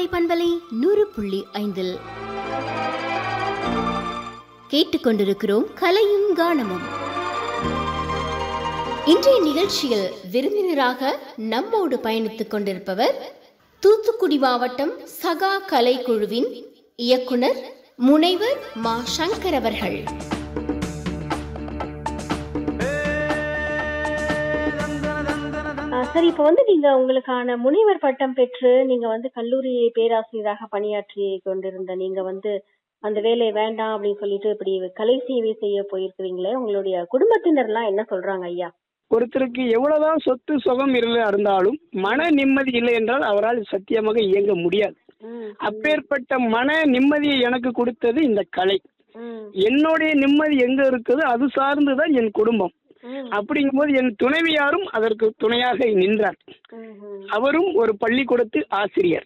கோடை பண்பலை நூறு புள்ளி ஐந்தில் கேட்டுக்கொண்டிருக்கிறோம் கலையும் கானமும் இன்றைய நிகழ்ச்சியில் விருந்தினராக நம்மோடு பயணித்துக் கொண்டிருப்பவர் தூத்துக்குடி மாவட்டம் சகா கலை குழுவின் இயக்குனர் முனைவர் மா சங்கர் அவர்கள் ஆ, சரி இப்போ வந்து நீங்க உங்களுக்கான முனைவர் பட்டம் பெற்று நீங்க வந்து கல்லூரி பேராசிரியராக பணியாற்றி கொண்டிருந்த நீங்க வந்து அந்த வேலையை வேண்டாம் அப்படின்னு சொல்லிட்டு இப்படி கலை சேவை செய்ய போயிருக்கிறீங்களே உங்களுடைய குடும்பத்தினர்லாம் என்ன சொல்றாங்க ஐயா ஒருத்தருக்கு எவ்வளவுதான் சொத்து சுகம் இல்லை இருந்தாலும் மன நிம்மதி இல்லை என்றால் அவரால் சத்தியமாக இயங்க முடியாது அப்பேற்பட்ட மன நிம்மதியை எனக்கு கொடுத்தது இந்த கலை என்னுடைய நிம்மதி எங்க இருக்குதோ அது சார்ந்துதான் என் குடும்பம் அப்படிங்கும்போது என் துணைவியாரும் அதற்கு துணையாக நின்றார் அவரும் ஒரு பள்ளிக்கூடத்து ஆசிரியர்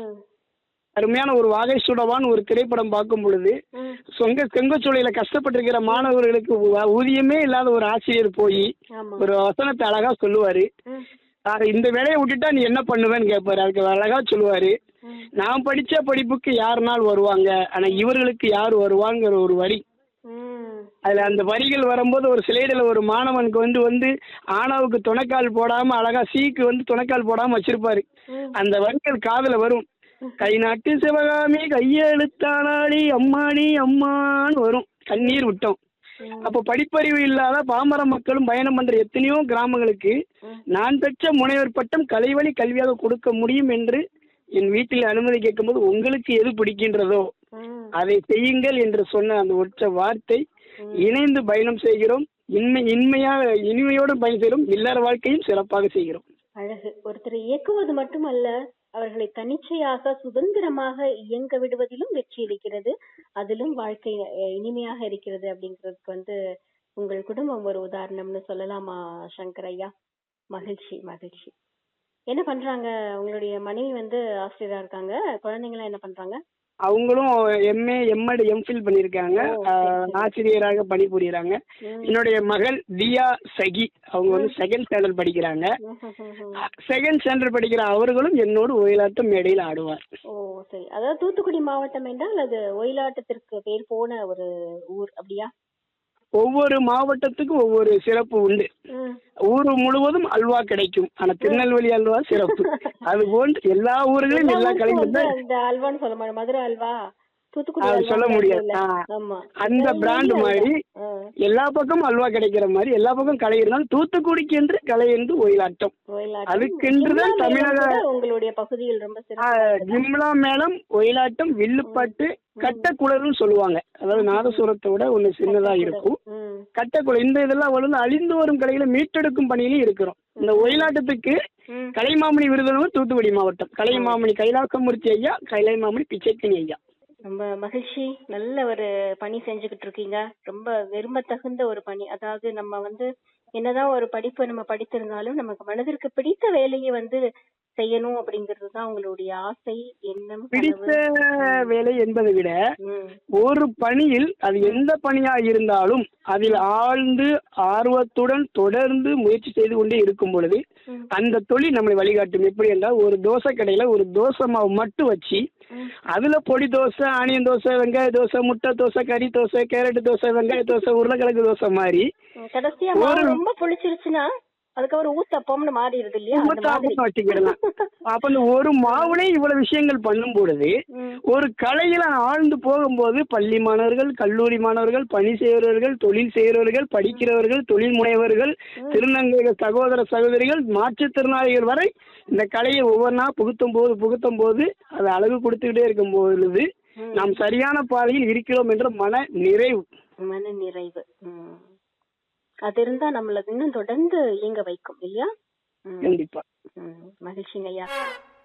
அருமையான ஒரு வாகை சுடவான் ஒரு திரைப்படம் பார்க்கும் பொழுது சொங்க செங்கச்சூளையில கஷ்டப்பட்டிருக்கிற மாணவர்களுக்கு ஊ- ஊதியமே இல்லாத ஒரு ஆசிரியர் போய் ஆமா ஒரு வசனத்தை அழகா சொல்லுவாரு ம், ஆக, இந்த வேலையை விட்டுட்டா நீ என்ன பண்ணுவேன்னு கேட்பாரு அதுக்கு அழகா சொல்லுவாரு ம், நான் படிச்ச படிப்புக்கு யாருனால் வருவாங்க ஆனா இவர்களுக்கு யார் வருவாங்கிற ஒரு வரி ம், அதுல அந்த வரிகள் வரும்போது ஒரு ஸ்லைடில் ஒரு மாணவனுக்கு வந்து வந்து ஆணாவுக்கு துணைக்கால் போடாம அழகா சீக்கு வந்து துணைக்கால் போடாம வச்சிருப்பாரு ம். அந்த வரிகள் காதுல வரும் கை நாட்டு சிவகாமி கையெழுத்தானாடி அம்மாடி அம்மான்னு வரும் கண்ணீர் விட்டோம் அப்போ படிப்பறிவு இல்லாத பாமர மக்களும் பயணம் பண்ற எத்தனையோ கிராமங்களுக்கு நான் பெற்ற முனைவர் பட்டம் கலைவழி கல்வியாக கொடுக்க முடியும் என்று என் வீட்டில் அனுமதி கேட்கும்போது உங்களுக்கு எது பிடிக்கின்றதோ ம், அதை செய்யுங்கள் என்று சொன்ன அந்த ஒற்ற வார்த்தை இணைந்து பயணம் செய்கிறோம் இன்மை இன்மையாக இனிமையோடு பயணம் செய்கிறோம் இல்லற வாழ்க்கையும் சிறப்பாக செய்கிறோம் அழகு ஒருத்தரை இயக்குவது மட்டுமல்ல அவர்களை தனிச்சையாக சுதந்திரமாக இயங்க விடுவதிலும் வெற்றி இருக்கிறது அதிலும் வாழ்க்கை அஹ், இனிமையாக இருக்கிறது அப்படிங்கிறதுக்கு வந்து உங்கள் குடும்பம் ஒரு உதாரணம்னு சொல்லலாமா சங்கர் ஐயா மகிழ்ச்சி மகிழ்ச்சி என்ன பண்றாங்க உங்களுடைய மனைவி வந்து ஆசிரியரா இருக்காங்க குழந்தைங்களாம் என்ன பண்றாங்க அவங்களும் எம்ஏ எம்எட் எம்ஃபில் பண்ணியிருக்காங்க ஓ, சரி, ஆஹ், சரி. ஆசிரியராக பணிபுரியுறாங்க ம். என்னுடைய மகள் தியா சகி அவங்க வந்து செகண்ட் ஸ்டாண்டர்ட் படிக்கிறாங்க ம், ம், ம், ம். செகண்ட் ஸ்டாண்டர்ட் படிக்கிற அவர்களும் என்னோடு ஒயிலாட்டம் மேடையில் ஆடுவார் ஓ சரி அதாவது தூத்துக்குடி மாவட்டம் என்றால் அது ஒயிலாட்டத்திற்கு பேர் போன ஒரு ஊர் அப்படியா ஒவ்வொரு மாவட்டத்துக்கும் ஒவ்வொரு சிறப்பு உண்டு ம். ஊர் முழுவதும் அல்வா கிடைக்கும் ஆனா திருநெல்வேலி அல்வா சிறப்பு அது போன்று எல்லா ஊர்களிலும் எல்லா எல்லா ஊருக்கும் வந்து கலைஞரும் அந்த அல்வான்னு சொல்ல மாட்டோம் மதுரை அல்வா தூத்துக்குடி அது அல்வா சொல்ல முடியாது. இல்ல. ஆ. ஆமா அந்த திருநெல்வேலி பிராண்ட் அல்வா. மாதிரி ஆ, எல்லா பக்கமும் அல்வா கிடைக்கிற மாதிரி எல்லா பக்கம் கலை இருந்தாலும் தூத்துக்குடிக்கு என்று கலை என்று ஒயிலாட்டம் ஒயிலாட்டம். அதுக்கென்றுதான் ஜிம்னா மேளம் தமிழக- கூட உங்களுடைய பகுதியில் ரொம்ப ஆ, சிறப்பு ஜிம்லா மேளம் ஒயிலாட்டம் வில்லுப்பாட்டு கட்டக்குளர்னு சொல்லுவாங்க அதாவது நாதசுரத்தை விட ஒண்ணு சின்னதா இருக்கும் ம். கட்டக்குளம் இந்த இதெல்லாம் வந்து அழிந்து வரும் கலைகளை மீட்டெடுக்கும் பணியிலும் இருக்கிறோம் இந்த ஒயிலாட்டத்துக்கு ம். கலைமாமணி விருதுநகர் தூத்துக்குடி மாவட்டம் கலைமாமணி கைலாசமூர்த்தி ஐயா கலைமாமணி பிச்சைக்கனி ஐயா ரொம்ப மகிழ்ச்சி நல்ல ஒரு பணி செஞ்சுக்கிட்டு இருக்கீங்க ரொம்ப விரும்ப தகுந்த ஒரு பணி அதாவது நம்ம வந்து என்னதான் ஒரு படிப்பு நம்ம படித்திருந்தாலும் நமக்கு மனதிற்கு பிடித்த வேலையை வந்து செய்யணும் அப்படிங்கிறது தான் உங்களுடைய ஆசை எண்ணம் பிடித்த கனவு. வேலை என்பதை விட ம். ஒரு பணியில் அது எந்த பணியா இருந்தாலும் அதில் ஆழ்ந்து ஆர்வத்துடன் தொடர்ந்து முயற்சி செய்து கொண்டே இருக்கும் பொழுது ம். அந்த தொழில் நம்மளை வழிகாட்டும் எப்படி என்றால் ஒரு தோசை கடையில ஒரு தோசை மாவு மட்டும் வச்சு ம். அதுல பொடி தோசை ஆனியன் தோசை வெங்காய தோசை முட்டை தோசை கறி தோசை கேரட் தோசை வெங்காய தோசை உருளைக்கிழங்கு தோசை மாதிரி ம். கடைசியா மாவு ரொம்ப புளிச்சிருச்சுன்னா அதுக்கப்புறம் ஊத்தப்பம்னு மாறிடுது இல்லையா அந்த மாதிரி. ஊத்தாப்பம் வச்சுக்கிடலாம் அப்ப இந்த ஒரு மாவுலே இவ்வளவு விஷயங்கள் பண்ணும் பொழுது ம். ஒரு கலையில ஆழ்ந்து போகும்போது பள்ளி மாணவர்கள் கல்லூரி மாணவர்கள் பணி செய்கிறவர்கள் தொழில் செய்கிறவர்கள் படிக்கிறவர்கள் தொழில் முனைவர்கள் திருநங்கைகள் சகோதர சகோதரிகள் மாற்றுத்திறனாளிகள் வரை இந்த கலையை ஒவ்வொன்றா புகுத்தும் போது புகுத்தும் போது அது அழகு கொடுத்துக்கிட்டே இருக்கும் பொழுது ம். நாம் சரியான பாதையில் இருக்கிறோம் என்ற மன நிறைவு மன நிறைவு ம். அது இருந்தா நம்மள இன்னும் தொடர்ந்து இயங்க வைக்கும் இல்லையா ம். கண்டிப்பா ம். மகிழ்ச்சிங்க ஐயா